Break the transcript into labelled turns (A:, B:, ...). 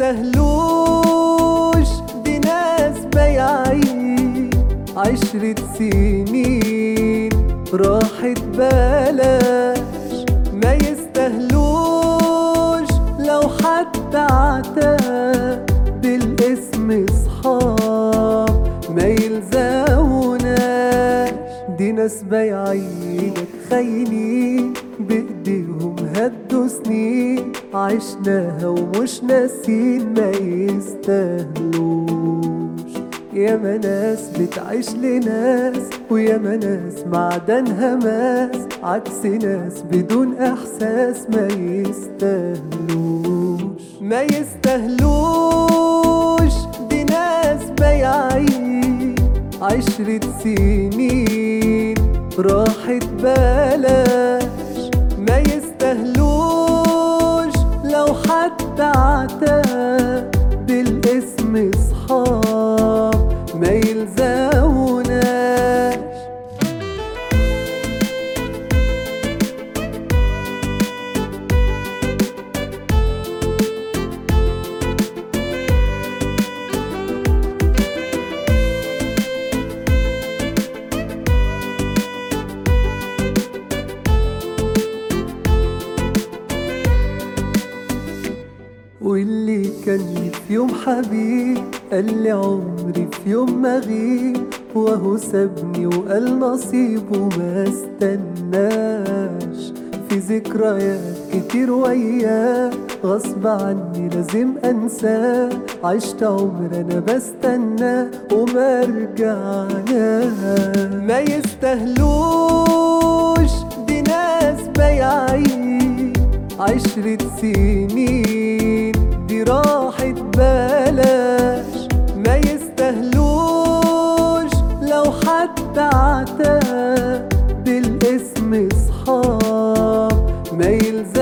A: يستاهلوش دي ناس بايعين عشرة سنين راحت بلاش ما يستاهلوش لو حتى عتاب بالاسم صحاب ما يلزموناش دي ناس بايعينك خاينين بايديهم هدوا سنين عشناها ومش ناسين ما يستاهلوش ياما ناس بتعيش لناس وياما ناس معدنها ماس عكس ناس بدون احساس ما يستاهلوش ما يستاهلوش دي ناس بايعين عشرة سنين راحت بلاش ما يستاهلوش لو حتى عتاب بالاسم صحاب ما يلزموناش واللي كان لي في يوم حبيب قال لي عمري في يوم ما غيب وهو سابني وقال نصيب وما استناش في ذكريات كتير وياه غصب عني لازم انساه عشت عمر انا بستناه وما رجعنا ما يستاهلوش دي ناس بايعين عشرة سنين دي راحت بلاش ما يستاهلوش لو حتى عتاب بالاسم صحاب ما يلزموناش